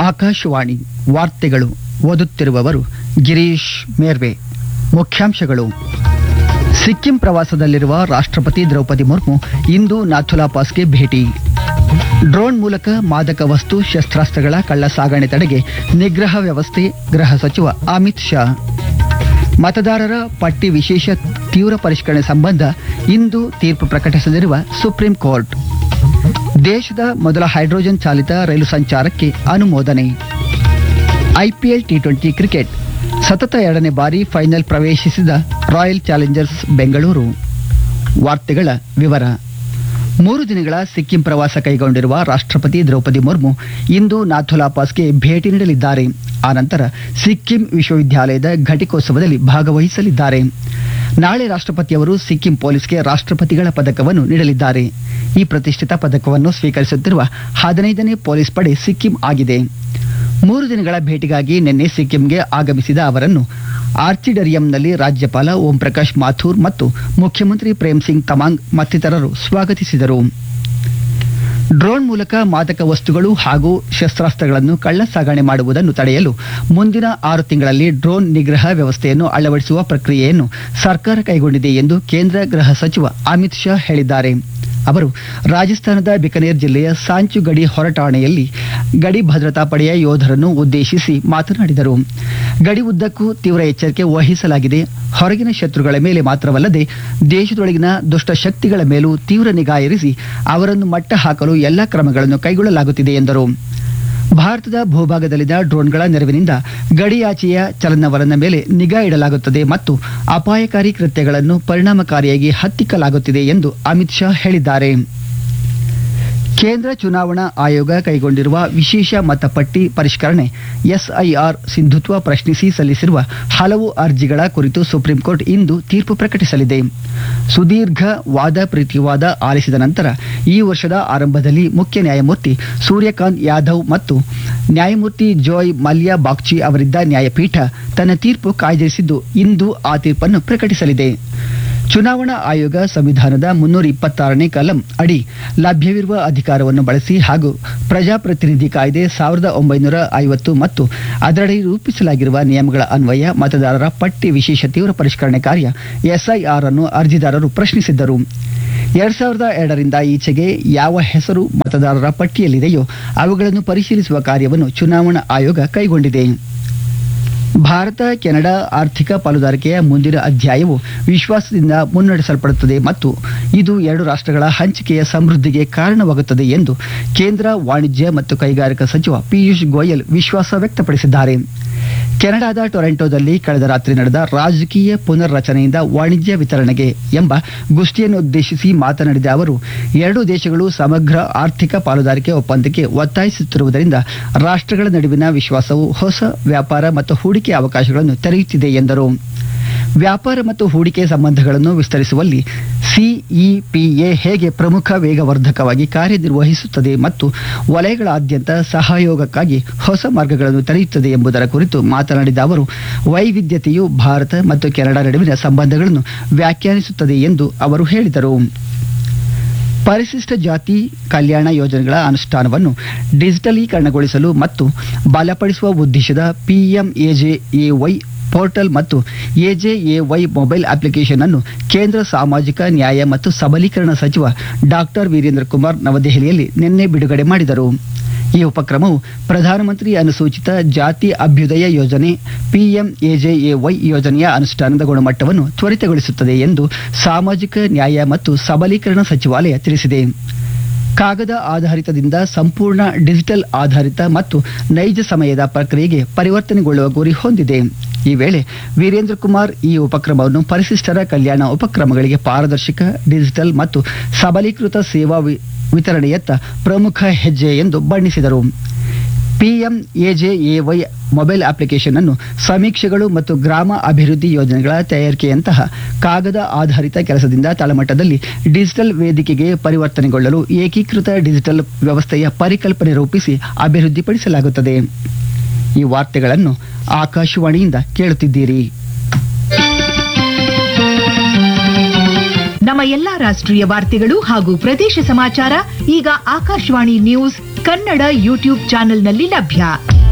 ಆಕಾಶವಾಣಿ ವಾರ್ತೆಗಳು ಓದುತ್ತಿರುವವರು ಗಿರೀಶ್ ಮೇರ್ವೆ ಮುಖ್ಯಾಂಶಗಳು ಸಿಕ್ಕಿಂ ಪ್ರವಾಸದಲ್ಲಿರುವ ರಾಷ್ಟ್ರಪತಿ ದ್ರೌಪದಿ ಮುರ್ಮು ಇಂದು ನಾಥುಲಾ ಪಾಸ್ಗೆ ಭೇಟಿ ಡ್ರೋನ್ ಮೂಲಕ ಮಾದಕ ವಸ್ತು ಶಸ್ತ್ರಾಸ್ತ್ರಗಳ ಕಳ್ಳ ಸಾಗಣೆ ತಡೆಗೆ ನಿಗ್ರಹ ವ್ಯವಸ್ಥೆ ಗೃಹ ಸಚಿವ ಅಮಿತ್ ಶಾ ಮತದಾರರ ಪಟ್ಟಿ ವಿಶೇಷ ತೀವ್ರ ಪರಿಷ್ಕರಣೆ ಸಂಬಂಧ ಇಂದು ತೀರ್ಪು ಪ್ರಕಟಿಸಲಿರುವ ಸುಪ್ರೀಂ ಕೋರ್ಟ್ ದೇಶದ ಮೊದಲ ಹೈಡ್ರೋಜನ್ ಚಾಲಿತ ರೈಲು ಸಂಚಾರಕ್ಕೆ ಅನುಮೋದನೆ ಐಪಿಎಲ್ ಟಿ ಟ್ವೆಂಟಿ ಕ್ರಿಕೆಟ್ ಸತತ ಎರಡನೇ ಬಾರಿ ಫೈನಲ್ ಪ್ರವೇಶಿಸಿದ ರಾಯಲ್ ಚಾಲೆಂಜರ್ಸ್ ಬೆಂಗಳೂರು ವಾರ್ತೆಗಳ ವಿವರ ಮೂರು ದಿನಗಳ ಸಿಕ್ಕಿಂ ಪ್ರವಾಸ ಕೈಗೊಂಡಿರುವ ರಾಷ್ಟ್ರಪತಿ ದ್ರೌಪದಿ ಮುರ್ಮು ಇಂದು ನಾಥುಲಾ ಪಾಸ್ಗೆ ಭೇಟಿ ನೀಡಲಿದ್ದಾರೆ ಆನಂತರ ಸಿಕ್ಕಿಂ ವಿಶ್ವವಿದ್ಯಾಲಯದ ಘಟಿಕೋತ್ಸವದಲ್ಲಿ ಭಾಗವಹಿಸಲಿದ್ದಾರೆ ನಾಳೆ ರಾಷ್ಟ್ರಪತಿಯವರು ಸಿಕ್ಕಿಂ ಪೊಲೀಸ್ಗೆ ರಾಷ್ಟ್ರಪತಿಗಳ ಪದಕವನ್ನು ನೀಡಲಿದ್ದಾರೆ ಈ ಪ್ರತಿಷ್ಠಿತ ಪದಕವನ್ನು ಸ್ವೀಕರಿಸುತ್ತಿರುವ ಹದಿನೈದನೇ ಪೊಲೀಸ್ ಪಡೆ ಸಿಕ್ಕಿಂ ಆಗಿದೆ ಮೂರು ದಿನಗಳ ಭೇಟಿಗಾಗಿ ನಿನ್ನೆ ಸಿಕ್ಕಿಂಗೆ ಆಗಮಿಸಿದ ಅವರನ್ನು ಆರ್ಚಿಡರಿಯಂನಲ್ಲಿ ರಾಜ್ಯಪಾಲ ಓಂ ಪ್ರಕಾಶ್ ಮಾಥೂರ್ ಮತ್ತು ಮುಖ್ಯಮಂತ್ರಿ ಪ್ರೇಮ್ ಸಿಂಗ್ ತಮಾಂಗ್ ಮತ್ತಿತರರು ಸ್ವಾಗತಿಸಿದರು ಡ್ರೋನ್ ಮೂಲಕ ಮಾದಕ ವಸ್ತುಗಳು ಹಾಗೂ ಶಸ್ತ್ರಾಸ್ತ್ರಗಳನ್ನು ಕಳ್ಳ ಸಾಗಣೆ ಮಾಡುವುದನ್ನು ತಡೆಯಲು ಮುಂದಿನ ಆರು ತಿಂಗಳಲ್ಲಿ ಡ್ರೋನ್ ನಿಗ್ರಹ ವ್ಯವಸ್ಥೆಯನ್ನು ಅಳವಡಿಸುವ ಪ್ರಕ್ರಿಯೆಯನ್ನು ಸರ್ಕಾರ ಕೈಗೊಂಡಿದೆ ಎಂದು ಕೇಂದ್ರ ಗೃಹ ಸಚಿವ ಅಮಿತ್ ಶಾ ಹೇಳಿದ್ದಾರೆ ಅವರು ರಾಜಸ್ಥಾನದ ಬಿಕನೇರ್ ಜಿಲ್ಲೆಯ ಸಾಂಚು ಗಡಿ ಹೊರಟಾಣೆಯಲ್ಲಿ ಗಡಿ ಭದ್ರತಾ ಪಡೆಯ ಯೋಧರನ್ನು ಉದ್ದೇಶಿಸಿ ಮಾತನಾಡಿದರು ಗಡಿ ಉದ್ದಕ್ಕೂ ತೀವ್ರ ಎಚ್ಚರಿಕೆ ವಹಿಸಲಾಗಿದೆ ಹೊರಗಿನ ಶತ್ರುಗಳ ಮೇಲೆ ಮಾತ್ರವಲ್ಲದೆ ದೇಶದೊಳಗಿನ ದುಷ್ಟ ಶಕ್ತಿಗಳ ಮೇಲೂ ತೀವ್ರ ನಿಗಾ ಇರಿಸಿ ಅವರನ್ನು ಮಟ್ಟ ಹಾಕಲು ಎಲ್ಲ ಕ್ರಮಗಳನ್ನು ಕೈಗೊಳ್ಳಲಾಗುತ್ತಿದೆ ಎಂದರು ಭಾರತದ ಭೂಭಾಗದಲ್ಲಿನ ಡ್ರೋನ್ಗಳ ನೆರವಿನಿಂದ ಗಡಿಯಾಚೆಯ ಚಲನವಲನ ಮೇಲೆ ನಿಗಾ ಇಡಲಾಗುತ್ತದೆ ಮತ್ತು ಅಪಾಯಕಾರಿ ಕೃತ್ಯಗಳನ್ನು ಪರಿಣಾಮಕಾರಿಯಾಗಿ ಹತ್ತಿಕ್ಕಲಾಗುತ್ತಿದೆ ಎಂದು ಅಮಿತ್ ಶಾ ಹೇಳಿದ್ದಾರೆ ಕೇಂದ್ರ ಚುನಾವಣಾ ಆಯೋಗ ಕೈಗೊಂಡಿರುವ ವಿಶೇಷ ಮತಪಟ್ಟಿ ಪರಿಷ್ಕರಣೆ ಎಸ್ಐಆರ್ ಸಿಂಧುತ್ವ ಪ್ರಶ್ನಿಸಿ ಸಲ್ಲಿಸಿರುವ ಹಲವು ಅರ್ಜಿಗಳ ಕುರಿತು ಸುಪ್ರೀಂ ಕೋರ್ಟ್ ಇಂದು ತೀರ್ಪು ಪ್ರಕಟಿಸಲಿದೆ ಸುದೀರ್ಘ ವಾದ ಪ್ರತಿವಾದ ಆಲಿಸಿದ ನಂತರ ಈ ವರ್ಷದ ಆರಂಭದಲ್ಲಿ ಮುಖ್ಯ ನ್ಯಾಯಮೂರ್ತಿ ಸೂರ್ಯಕಾಂತ್ ಯಾದವ್ ಮತ್ತು ನ್ಯಾಯಮೂರ್ತಿ ಜೋಯ್ ಮಲ್ಯ ಬಾಗ್ಚಿ ಅವರಿದ್ದ ನ್ಯಾಯಪೀಠ ತನ್ನ ತೀರ್ಪು ಕಾಯ್ದಿರಿಸಿದ್ದು ಇಂದು ಆ ತೀರ್ಪನ್ನು ಪ್ರಕಟಿಸಲಿದೆ ಚುನಾವಣಾ ಆಯೋಗ ಸಂವಿಧಾನದ ಮುನ್ನೂರ ಇಪ್ಪತ್ತಾರನೇ ಕಲಂ ಅಡಿ ಲಭ್ಯವಿರುವ ಅಧಿಕಾರವನ್ನು ಬಳಸಿ ಹಾಗೂ ಪ್ರಜಾಪ್ರತಿನಿಧಿ ಕಾಯ್ದೆ ಸಾವಿರದ ಒಂಬೈನೂರ ಐವತ್ತು ಮತ್ತು ಅದರಡಿ ರೂಪಿಸಲಾಗಿರುವ ನಿಯಮಗಳ ಅನ್ವಯ ಮತದಾರರ ಪಟ್ಟಿ ವಿಶೇಷ ತೀವ್ರ ಪರಿಷ್ಕರಣೆ ಕಾರ್ಯ ಎಸ್ಐಆರ್ ಅನ್ನು ಅರ್ಜಿದಾರರು ಪ್ರಶ್ನಿಸಿದ್ದರು ಎರಡ್ ಸಾವಿರದ ಎರಡರಿಂದ ಈಚೆಗೆ ಯಾವ ಹೆಸರು ಮತದಾರರ ಪಟ್ಟಿಯಲ್ಲಿದೆಯೋ ಅವುಗಳನ್ನು ಪರಿಶೀಲಿಸುವ ಕಾರ್ಯವನ್ನು ಚುನಾವಣಾ ಆಯೋಗ ಕೈಗೊಂಡಿದೆ ಭಾರತ ಕೆನಡಾ ಆರ್ಥಿಕ ಪಾಲುದಾರಿಕೆಯ ಮುಂದಿನ ಅಧ್ಯಾಯವು ವಿಶ್ವಾಸದಿಂದ ಮುನ್ನಡೆಸಲ್ಪಡುತ್ತದೆ ಮತ್ತು ಇದು ಎರಡು ರಾಷ್ಟ್ರಗಳ ಹಂಚಿಕೆಯ ಸಮೃದ್ಧಿಗೆ ಕಾರಣವಾಗುತ್ತದೆ ಎಂದು ಕೇಂದ್ರ ವಾಣಿಜ್ಯ ಮತ್ತು ಕೈಗಾರಿಕಾ ಸಚಿವ ಪಿಯೂಷ್ ಗೋಯಲ್ ವಿಶ್ವಾಸ ವ್ಯಕ್ತಪಡಿಸಿದ್ದಾರೆ ಕೆನಡಾದ ಟೊರೆಂಟೊದಲ್ಲಿ ಕಳೆದ ರಾತ್ರಿ ನಡೆದ ರಾಜಕೀಯ ಪುನರ್ರಚನೆಯಿಂದ ವಾಣಿಜ್ಯ ವಿತರಣೆಗೆ ಎಂಬ ಗೋಷ್ಠಿಯನ್ನುದ್ದೇಶಿಸಿ ಮಾತನಾಡಿದ ಅವರು ಎರಡೂ ದೇಶಗಳು ಸಮಗ್ರ ಆರ್ಥಿಕ ಪಾಲುದಾರಿಕೆ ಒಪ್ಪಂದಕ್ಕೆ ಒತ್ತಾಯಿಸುತ್ತಿರುವುದರಿಂದ ರಾಷ್ಟ್ರಗಳ ನಡುವಿನ ವಿಶ್ವಾಸವು ಹೊಸ ವ್ಯಾಪಾರ ಮತ್ತು ಹೂಡಿಕೆ ಅವಕಾಶಗಳನ್ನು ತೆರೆಯುತ್ತಿದೆ ಎಂದರು ವ್ಯಾಪಾರ ಮತ್ತು ಹೂಡಿಕೆ ಸಂಬಂಧಗಳನ್ನು ವಿಸ್ತರಿಸುವಲ್ಲಿ ಸಿಇಪಿಎ ಹೇಗೆ ಪ್ರಮುಖ ವೇಗವರ್ಧಕವಾಗಿ ಕಾರ್ಯನಿರ್ವಹಿಸುತ್ತದೆ ಮತ್ತು ವಲಯಗಳಾದ್ಯಂತ ಸಹಯೋಗಕ್ಕಾಗಿ ಹೊಸ ಮಾರ್ಗಗಳನ್ನು ತೆರೆಯುತ್ತದೆ ಎಂಬುದರ ಕುರಿತು ಮಾತನಾಡಿದ ಅವರು ವೈವಿಧ್ಯತೆಯು ಭಾರತ ಮತ್ತು ಕೆನಡಾ ನಡುವಿನ ಸಂಬಂಧಗಳನ್ನು ವ್ಯಾಖ್ಯಾನಿಸುತ್ತದೆ ಎಂದು ಅವರು ಹೇಳಿದರು ಪರಿಶಿಷ್ಟ ಜಾತಿ ಕಲ್ಯಾಣ ಯೋಜನೆಗಳ ಅನುಷ್ಠಾನವನ್ನು ಡಿಜಿಟಲೀಕರಣಗೊಳಿಸಲು ಮತ್ತು ಬಲಪಡಿಸುವ ಉದ್ದೇಶದ ಪಿಎಂಎಜೆಎವೈ ಪೋರ್ಟಲ್ ಮತ್ತು ಎಜೆಎವೈ ಮೊಬೈಲ್ ಅಪ್ಲಿಕೇಶನ್ ಅನ್ನು ಕೇಂದ್ರ ಸಾಮಾಜಿಕ ನ್ಯಾಯ ಮತ್ತು ಸಬಲೀಕರಣ ಸಚಿವ ಡಾಕ್ಟರ್ ವೀರೇಂದ್ರ ಕುಮಾರ್ ನವದೆಹಲಿಯಲ್ಲಿ ನಿನ್ನೆ ಬಿಡುಗಡೆ ಮಾಡಿದರು ಈ ಉಪಕ್ರಮವು ಪ್ರಧಾನಮಂತ್ರಿ ಅನುಸೂಚಿತ ಜಾತಿ ಅಭ್ಯುದಯ ಯೋಜನೆ ಪಿಎಂಎಜೆಎವೈ ಯೋಜನೆಯ ಅನುಷ್ಠಾನದ ಗುಣಮಟ್ಟವನ್ನು ತ್ವರಿತಗೊಳಿಸುತ್ತದೆ ಎಂದು ಸಾಮಾಜಿಕ ನ್ಯಾಯ ಮತ್ತು ಸಬಲೀಕರಣ ಸಚಿವಾಲಯ ತಿಳಿಸಿದೆ ಕಾಗದ ಆಧಾರಿತದಿಂದ ಸಂಪೂರ್ಣ ಡಿಜಿಟಲ್ ಆಧಾರಿತ ಮತ್ತು ನೈಜ ಸಮಯದ ಪ್ರಕ್ರಿಯೆಗೆ ಪರಿವರ್ತನೆಗೊಳ್ಳುವ ಗುರಿ ಹೊಂದಿದೆ ಈ ವೇಳೆ ವೀರೇಂದ್ರ ಕುಮಾರ್ ಈ ಉಪಕ್ರಮವನ್ನು ಪರಿಶಿಷ್ಟರ ಕಲ್ಯಾಣ ಉಪಕ್ರಮಗಳಿಗೆ ಪಾರದರ್ಶಕ ಡಿಜಿಟಲ್ ಮತ್ತು ಸಬಲೀಕೃತ ಸೇವಾ ವಿತರಣೆಯತ್ತ ಪ್ರಮುಖ ಹೆಜ್ಜೆ ಎಂದು ಬಣ್ಣಿಸಿದರು ಪಿಎಂಎಜೆಎವೈ ಮೊಬೈಲ್ ಅಪ್ಲಿಕೇಶನ್ ಅನ್ನು ಸಮೀಕ್ಷೆಗಳು ಮತ್ತು ಗ್ರಾಮ ಅಭಿವೃದ್ಧಿ ಯೋಜನೆಗಳ ತಯಾರಿಕೆಯಂತಹ ಕಾಗದ ಆಧಾರಿತ ಕೆಲಸದಿಂದ ತಳಮಟ್ಟದಲ್ಲಿ ಡಿಜಿಟಲ್ ವೇದಿಕೆಗೆ ಪರಿವರ್ತನೆಗೊಳ್ಳಲು ಏಕೀಕೃತ ಡಿಜಿಟಲ್ ವ್ಯವಸ್ಥೆಯ ಪರಿಕಲ್ಪನೆ ರೂಪಿಸಿ ಅಭಿವೃದ್ಧಿಪಡಿಸಲಾಗುತ್ತದೆ ಈ ವಾರ್ತೆಗಳನ್ನು ಆಕಾಶವಾಣಿಯಿಂದ ಕೇಳುತ್ತಿದ್ದೀರಿ ನಮ್ಮ ಎಲ್ಲಾ ರಾಷ್ಟ್ರೀಯ ವಾರ್ತೆಗಳು ಹಾಗೂ ಪ್ರದೇಶ ಸಮಾಚಾರ ಈಗ ಆಕಾಶವಾಣಿ ನ್ಯೂಸ್ ಕನ್ನಡ ಯೂಟ್ಯೂಬ್ ಚಾನೆಲ್ನಲ್ಲಿ ಲಭ್ಯ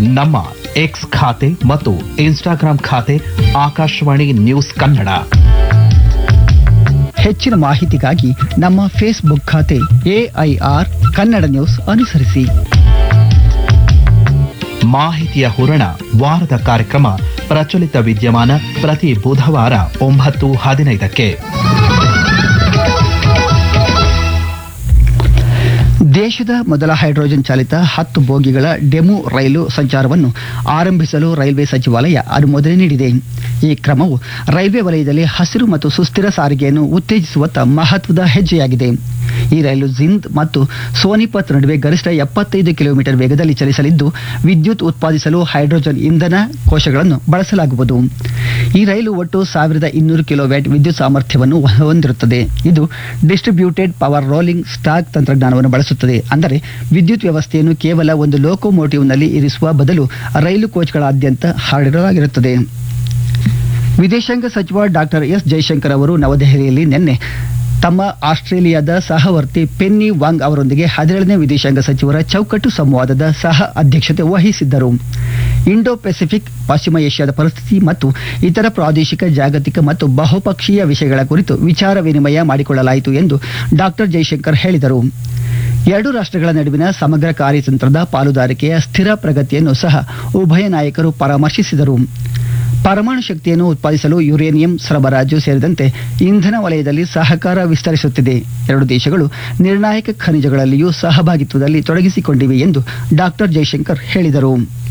ನಮ್ಮ ಎಕ್ಸ್ ಖಾತೆ ಮತ್ತು ಇನ್ಸ್ಟಾಗ್ರಾಂ ಖಾತೆ ಆಕಾಶವಾಣಿ ನ್ಯೂಸ್ ಕನ್ನಡ ಹೆಚ್ಚಿನ ಮಾಹಿತಿಗಾಗಿ ನಮ್ಮ ಫೇಸ್ಬುಕ್ ಖಾತೆ ಎಐಆರ್ ಕನ್ನಡ ನ್ಯೂಸ್ ಅನುಸರಿಸಿ ಮಾಹಿತಿಯ ಹೂರಣ ವಾರದ ಕಾರ್ಯಕ್ರಮ ಪ್ರಚಲಿತ ವಿದ್ಯಮಾನ ಪ್ರತಿ ಬುಧವಾರ ಒಂಬತ್ತು ಹದಿನೈದಕ್ಕೆ ದೇಶದ ಮೊದಲ ಹೈಡ್ರೋಜನ್ ಚಾಲಿತ ಹತ್ತು ಬೋಗಿಗಳ ಡೆಮು ರೈಲು ಸಂಚಾರವನ್ನು ಆರಂಭಿಸಲು ರೈಲ್ವೆ ಸಚಿವಾಲಯ ಅನುಮೋದನೆ ನೀಡಿದೆ ಈ ಕ್ರಮವು ರೈಲ್ವೆ ವಲಯದಲ್ಲಿ ಹಸಿರು ಮತ್ತು ಸುಸ್ಥಿರ ಸಾರಿಗೆಯನ್ನು ಉತ್ತೇಜಿಸುವತ್ತ ಮಹತ್ವದ ಹೆಜ್ಜೆಯಾಗಿದೆ ಈ ರೈಲು ಜಿಂದ್ ಮತ್ತು ಸೋನಿಪತ್ ನಡುವೆ ಗರಿಷ್ಠ ಎಪ್ಪತ್ತೈದು ಕಿಲೋಮೀಟರ್ ವೇಗದಲ್ಲಿ ಚಲಿಸಲಿದ್ದು ವಿದ್ಯುತ್ ಉತ್ಪಾದಿಸಲು ಹೈಡ್ರೋಜನ್ ಇಂಧನ ಕೋಶಗಳನ್ನು ಬಳಸಲಾಗುವುದು ಈ ರೈಲು ಒಟ್ಟು ಸಾವಿರದ ಇನ್ನೂರು ಕಿಲೋವ್ಯಾಟ್ ವಿದ್ಯುತ್ ಸಾಮರ್ಥ್ಯವನ್ನು ಹೊಂದಿರುತ್ತದೆ ಇದು ಡಿಸ್ಟ್ರಿಬ್ಯೂಟೆಡ್ ಪವರ್ ರೋಲಿಂಗ್ ಸ್ಟಾಕ್ ತಂತ್ರಜ್ಞಾನವನ್ನು ಬಳಸುತ್ತದೆ ಅಂದರೆ ವಿದ್ಯುತ್ ವ್ಯವಸ್ಥೆಯನ್ನು ಕೇವಲ ಒಂದು ಲೋಕೋಮೋಟಿವ್ನಲ್ಲಿ ಇರಿಸುವ ಬದಲು ರೈಲು ಕೋಚ್ಗಳಾದ್ಯಂತ ಹರಡಿರಲಾಗಿರುತ್ತದೆ ವಿದೇಶಾಂಗ ಸಚಿವ ಡಾಕ್ಟರ್ ಎಸ್ ಜೈಶಂಕರ್ ಅವರು ನವದೆಹಲಿಯಲ್ಲಿ ನಿನ್ನೆ ತಮ್ಮ ಆಸ್ಟ್ರೇಲಿಯಾದ ಸಹವರ್ತಿ ಪೆನ್ನಿ ವಾಂಗ್ ಅವರೊಂದಿಗೆ ಹದಿನೇಳನೇ ವಿದೇಶಾಂಗ ಸಚಿವರ ಚೌಕಟ್ಟು ಸಂವಾದದ ಸಹ ಅಧ್ಯಕ್ಷತೆ ವಹಿಸಿದ್ದರು ಇಂಡೋ ಪೆಸಿಫಿಕ್ ಪಶ್ಚಿಮ ಏಷ್ಯಾದ ಪರಿಸ್ಥಿತಿ ಮತ್ತು ಇತರ ಪ್ರಾದೇಶಿಕ ಜಾಗತಿಕ ಮತ್ತು ಬಹುಪಕ್ಷೀಯ ವಿಷಯಗಳ ಕುರಿತು ವಿಚಾರ ವಿನಿಮಯ ಮಾಡಿಕೊಳ್ಳಲಾಯಿತು ಎಂದು ಡಾಕ್ಟರ್ ಜೈಶಂಕರ್ ಹೇಳಿದರು ಎರಡು ರಾಷ್ಟ್ರಗಳ ನಡುವಿನ ಸಮಗ್ರ ಕಾರ್ಯತಂತ್ರದ ಪಾಲುದಾರಿಕೆಯ ಸ್ಥಿರ ಪ್ರಗತಿಯನ್ನು ಸಹ ಉಭಯ ನಾಯಕರು ಪರಾಮರ್ಶಿಸಿದರು ಪರಮಾಣು ಶಕ್ತಿಯನ್ನು ಉತ್ಪಾದಿಸಲು ಯುರೇನಿಯಂ ಸರಬರಾಜು ಸೇರಿದಂತೆ ಇಂಧನ ವಲಯದಲ್ಲಿ ಸಹಕಾರ ವಿಸ್ತರಿಸುತ್ತಿದೆ ಎರಡು ದೇಶಗಳು ನಿರ್ಣಾಯಕ ಖನಿಜಗಳಲ್ಲಿಯೂ ಸಹಭಾಗಿತ್ವದಲ್ಲಿ ತೊಡಗಿಸಿಕೊಂಡಿವೆ ಎಂದು ಡಾಕ್ಟರ್ ಜೈಶಂಕರ್ ಹೇಳಿದರು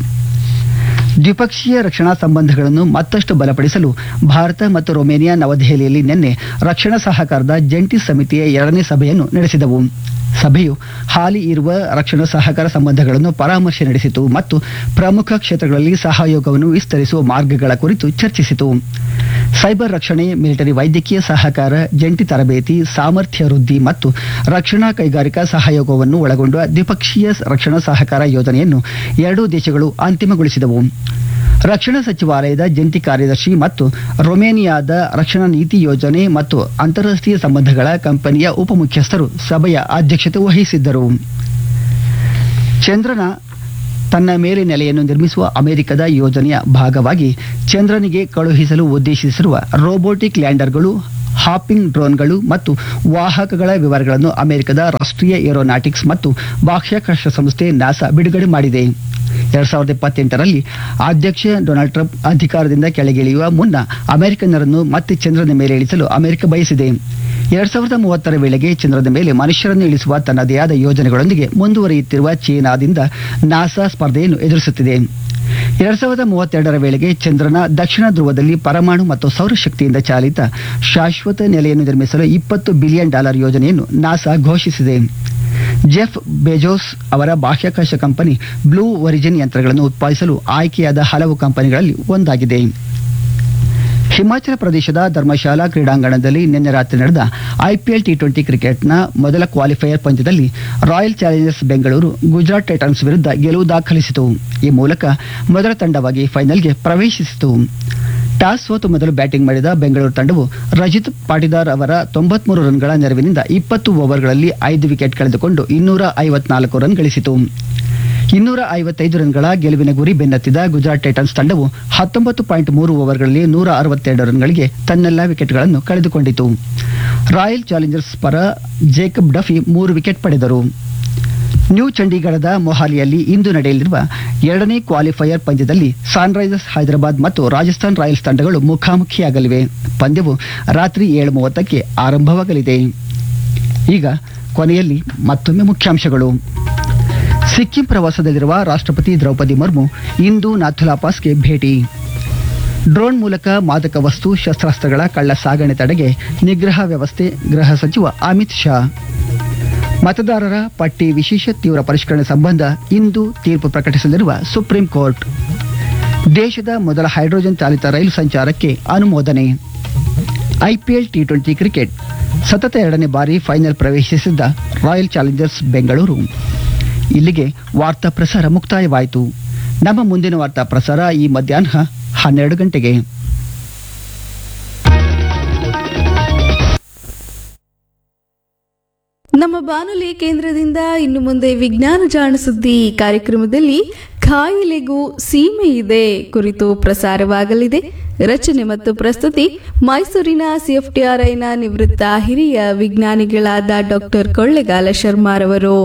ದ್ವಿಪಕ್ಷೀಯ ರಕ್ಷಣಾ ಸಂಬಂಧಗಳನ್ನು ಮತ್ತಷ್ಟು ಬಲಪಡಿಸಲು ಭಾರತ ಮತ್ತು ರೊಮೇನಿಯಾ ನವದೆಹಲಿಯಲ್ಲಿ ನಿನ್ನೆ ರಕ್ಷಣಾ ಸಹಕಾರದ ಜಂಟಿ ಸಮಿತಿಯ ಎರಡನೇ ಸಭೆಯನ್ನು ನಡೆಸಿದವು ಸಭೆಯು ಹಾಲಿ ಇರುವ ರಕ್ಷಣಾ ಸಹಕಾರ ಸಂಬಂಧಗಳನ್ನು ಪರಾಮರ್ಶೆ ನಡೆಸಿತು ಮತ್ತು ಪ್ರಮುಖ ಕ್ಷೇತ್ರಗಳಲ್ಲಿ ಸಹಯೋಗವನ್ನು ವಿಸ್ತರಿಸುವ ಮಾರ್ಗಗಳ ಕುರಿತು ಚರ್ಚಿಸಿತು ಸೈಬರ್ ರಕ್ಷಣೆ ಮಿಲಿಟರಿ ವೈದ್ಯಕೀಯ ಸಹಕಾರ ಜಂಟಿ ತರಬೇತಿ ಸಾಮರ್ಥ್ಯ ವೃದ್ಧಿ ಮತ್ತು ರಕ್ಷಣಾ ಕೈಗಾರಿಕಾ ಸಹಯೋಗವನ್ನು ಒಳಗೊಂಡ ದ್ವಿಪಕ್ಷೀಯ ರಕ್ಷಣಾ ಸಹಕಾರ ಯೋಜನೆಯನ್ನು ಎರಡೂ ದೇಶಗಳು ಅಂತಿಮಗೊಳಿಸಿದವು ರಕ್ಷಣಾ ಸಚಿವಾಲಯದ ಜಂಟಿ ಕಾರ್ಯದರ್ಶಿ ಮತ್ತು ರೊಮೇನಿಯಾದ ರಕ್ಷಣಾ ನೀತಿ ಯೋಜನೆ ಮತ್ತು ಅಂತಾರಾಷ್ಟ್ರೀಯ ಸಂಬಂಧಗಳ ಕಂಪನಿಯ ಉಪಮುಖ್ಯಸ್ಥರು ಸಭೆಯ ಅಧ್ಯಕ್ಷತೆ ವಹಿಸಿದ್ದರು ಚಂದ್ರನ ತನ್ನ ಮೇಲೆ ನೆಲೆಯನ್ನು ನಿರ್ಮಿಸುವ ಅಮೆರಿಕದ ಯೋಜನೆಯ ಭಾಗವಾಗಿ ಚಂದ್ರನಿಗೆ ಕಳುಹಿಸಲು ಉದ್ದೇಶಿಸಿರುವ ರೋಬೋಟಿಕ್ ಲ್ಯಾಂಡರ್ಗಳು ಹಾಪಿಂಗ್ ಡ್ರೋನ್ಗಳು ಮತ್ತು ವಾಹಕಗಳ ವಿವರಗಳನ್ನು ಅಮೆರಿಕದ ರಾಷ್ಟ್ರೀಯ ಏರೋನಾಟಿಕ್ಸ್ ಮತ್ತು ಬಾಹ್ಯಾಕಾಶ ಸಂಸ್ಥೆ ನಾಸಾ ಬಿಡುಗಡೆ ಮಾಡಿದೆ ಎರಡ್ ಸಾವಿರದ ಇಪ್ಪತ್ತೆಂಟರಲ್ಲಿ ಅಧ್ಯಕ್ಷ ಡೊನಾಲ್ಡ್ ಟ್ರಂಪ್ ಅಧಿಕಾರದಿಂದ ಕೆಳಗಿಳಿಯುವ ಮುನ್ನ ಅಮೆರಿಕನ್ನರನ್ನು ಮತ್ತೆ ಚಂದ್ರನ ಮೇಲೆ ಇಳಿಸಲು ಅಮೆರಿಕ ಬಯಸಿದೆ ಎರಡ್ ಸಾವಿರದ ಮೂವತ್ತರ ವೇಳೆಗೆ ಚಂದ್ರನ ಮೇಲೆ ಮನುಷ್ಯರನ್ನು ಇಳಿಸುವ ತನ್ನದೇ ಆದ ಯೋಜನೆಗಳೊಂದಿಗೆ ಮುಂದುವರಿಯುತ್ತಿರುವ ಚೀನಾದಿಂದ ನಾಸಾ ಸ್ಪರ್ಧೆಯನ್ನು ಎದುರಿಸುತ್ತಿದೆ ಎರಡ್ ಸಾವಿರದ ಮೂವತ್ತೆರಡರ ವೇಳೆಗೆ ಚಂದ್ರನ ದಕ್ಷಿಣ ಧ್ರುವದಲ್ಲಿ ಪರಮಾಣು ಮತ್ತು ಸೌರಶಕ್ತಿಯಿಂದ ಚಾಲಿತ ಶಾಶ್ವತ ನೆಲೆಯನ್ನು ನಿರ್ಮಿಸಲು ಇಪ್ಪತ್ತು ಬಿಲಿಯನ್ ಡಾಲರ್ ಯೋಜನೆಯನ್ನು ನಾಸಾ ಘೋಷಿಸಿದೆ ಜೆಫ್ ಬೆಜೋಸ್ ಅವರ ಬಾಹ್ಯಾಕಾಶ ಕಂಪನಿ ಬ್ಲೂ ಒರಿಜಿನ್ ಯಂತ್ರಗಳನ್ನು ಉತ್ಪಾದಿಸಲು ಆಯ್ಕೆಯಾದ ಹಲವು ಕಂಪನಿಗಳಲ್ಲಿ ಒಂದಾಗಿದೆ ಹಿಮಾಚಲ ಪ್ರದೇಶದ ಧರ್ಮಶಾಲಾ ಕ್ರೀಡಾಂಗಣದಲ್ಲಿ ನಿನ್ನೆ ರಾತ್ರಿ ನಡೆದ ಐಪಿಎಲ್ ಟಿ ಟ್ವೆಂಟಿ ಕ್ರಿಕೆಟ್ನ ಮೊದಲ ಕ್ವಾಲಿಫೈಯರ್ ಪಂದ್ಯದಲ್ಲಿ Royal Challengers Bengaluru Gujarat Titans ವಿರುದ್ಧ ಗೆಲುವು ದಾಖಲಿಸಿತು ಈ ಮೂಲಕ ಮೊದಲ ತಂಡವಾಗಿ ಫೈನಲ್ಗೆ ಪ್ರವೇಶಿಸಿತು ಟಾಸ್ ಸೋತು ಮೊದಲು ಬ್ಯಾಟಿಂಗ್ ಮಾಡಿದ ಬೆಂಗಳೂರು ತಂಡವು ರಜಿತ್ ಪಾಟಿದಾರ್ ಅವರ ತೊಂಬತ್ಮೂರು ರನ್ಗಳ ನೆರವಿನಿಂದ ಇಪ್ಪತ್ತು ಓವರ್ಗಳಲ್ಲಿ ಐದು ವಿಕೆಟ್ ಕಳೆದುಕೊಂಡು ಇನ್ನೂರ ಐವತ್ನಾಲ್ಕು ರನ್ ಗಳಿಸಿತು ಇನ್ನೂರ ಐವತ್ತೈದು ರನ್ಗಳ ಗೆಲುವಿನ ಗುರಿ ಬೆನ್ನತ್ತಿದ ಗುಜರಾತ್ ಟೈಟನ್ಸ್ ತಂಡವು ಹತ್ತೊಂಬತ್ತು ಪಾಯಿಂಟ್ ಮೂರು ಓವರ್ಗಳಲ್ಲಿ ನೂರ ಅರವತ್ತೆರಡು ರನ್ಗಳಿಗೆ ತನ್ನೆಲ್ಲ ವಿಕೆಟ್ಗಳನ್ನು ಕಳೆದುಕೊಂಡಿತು ರಾಯಲ್ ಚಾಲೆಂಜರ್ಸ್ ಪರ ಜೇಕಬ್ ಡಫಿ ಮೂರು ವಿಕೆಟ್ ಪಡೆದರು ನ್ಯೂ ಚಂಡೀಗಢದ ಮೊಹಾಲಿಯಲ್ಲಿ ಇಂದು ನಡೆಯಲಿರುವ ಎರಡನೇ ಕ್ವಾಲಿಫೈಯರ್ ಪಂದ್ಯದಲ್ಲಿ ಸನ್ರೈಸರ್ಸ್ ಹೈದರಾಬಾದ್ ಮತ್ತು ರಾಜಸ್ಥಾನ್ ರಾಯಲ್ಸ್ ತಂಡಗಳು ಮುಖಾಮುಖಿಯಾಗಲಿವೆ ಪಂದ್ಯವು ರಾತ್ರಿ ಏಳು ಮೂವತ್ತಕ್ಕೆ ಆರಂಭವಾಗಲಿದೆ ಈಗ ಕೊನೆಯಲ್ಲಿ ಮತ್ತೊಮ್ಮೆ ಮುಖ್ಯಾಂಶಗಳು ಸಿಕ್ಕಿಂ ಪ್ರವಾಸದಲ್ಲಿರುವ ರಾಷ್ಟ್ರಪತಿ ದ್ರೌಪದಿ ಮುರ್ಮು ಇಂದು ನಾಥುಲಾ ಪಾಸ್ಗೆ ಭೇಟಿ ಡ್ರೋನ್ ಮೂಲಕ ಮಾದಕ ವಸ್ತು ಶಸ್ತ್ರಾಸ್ತ್ರಗಳ ಕಳ್ಳ ಸಾಗಣೆ ತಡೆಗೆ ನಿಗ್ರಹ ವ್ಯವಸ್ಥೆ ಗೃಹ ಸಚಿವ ಅಮಿತ್ ಶಾ ಮತದಾರರ ಪಟ್ಟಿ ವಿಶೇಷ ತೀವ್ರ ಪರಿಷ್ಕರಣೆ ಸಂಬಂಧ ಇಂದು ತೀರ್ಪು ಪ್ರಕಟಿಸಲಿರುವ ಸುಪ್ರೀಂ ಕೋರ್ಟ್ ದೇಶದ ಮೊದಲ ಹೈಡ್ರೋಜನ್ ಚಾಲಿತ ರೈಲು ಸಂಚಾರಕ್ಕೆ ಅನುಮೋದನೆ ಐಪಿಎಲ್ ಟಿ ಟ್ವೆಂಟಿ ಕ್ರಿಕೆಟ್ ಸತತ ಎರಡನೇ ಬಾರಿ ಫೈನಲ್ ಪ್ರವೇಶಿಸಿದ್ದ ರಾಯಲ್ ಚಾಲೆಂಜರ್ಸ್ ಬೆಂಗಳೂರು ಇಲ್ಲಿಗೆ ವಾರ್ತಾ ಪ್ರಸಾರ ಮುಕ್ತಾಯವಾಯಿತು ನಮ್ಮ ಮುಂದಿನ ವಾರ್ತಾ ಪ್ರಸಾರ ಈ ಮಧ್ಯಾಹ್ನ ಹನ್ನೆರಡು ಗಂಟೆಗೆ ನಮ್ಮ ಬಾನುಲಿ ಕೇಂದ್ರದಿಂದ ಇನ್ನು ಮುಂದೆ ವಿಜ್ಞಾನ ಜಾಣ ಸುದ್ದಿ ಕಾರ್ಯಕ್ರಮದಲ್ಲಿ ಖಾಯಿಲೆಗೂ ಸೀಮೆ ಇದೆ ಕುರಿತು ಪ್ರಸಾರವಾಗಲಿದೆ ರಚನೆ ಮತ್ತು ಪ್ರಸ್ತುತಿ ಮೈಸೂರಿನ ಸಿಎಫ್ಟಿಆರ್ಐನ ನಿವೃತ್ತ ಹಿರಿಯ ವಿಜ್ಞಾನಿಗಳಾದ ಡಾಕ್ಟರ್ ಕೊಳ್ಳೆಗಾಲ ಶರ್ಮಾರವರು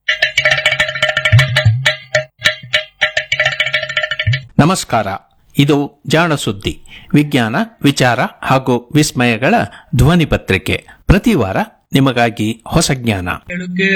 ನಮಸ್ಕಾರ ಇದು ಜಾಣ ಸುದ್ದಿ ವಿಜ್ಞಾನ ವಿಚಾರ ಹಾಗೂ ವಿಸ್ಮಯಗಳ ಧ್ವನಿ ಪತ್ರಿಕೆ ಪ್ರತಿ ವಾರ ನಿಮಗಾಗಿ ಹೊಸ ಜ್ಞಾನ ಕೇಳುಕ್ಕೆ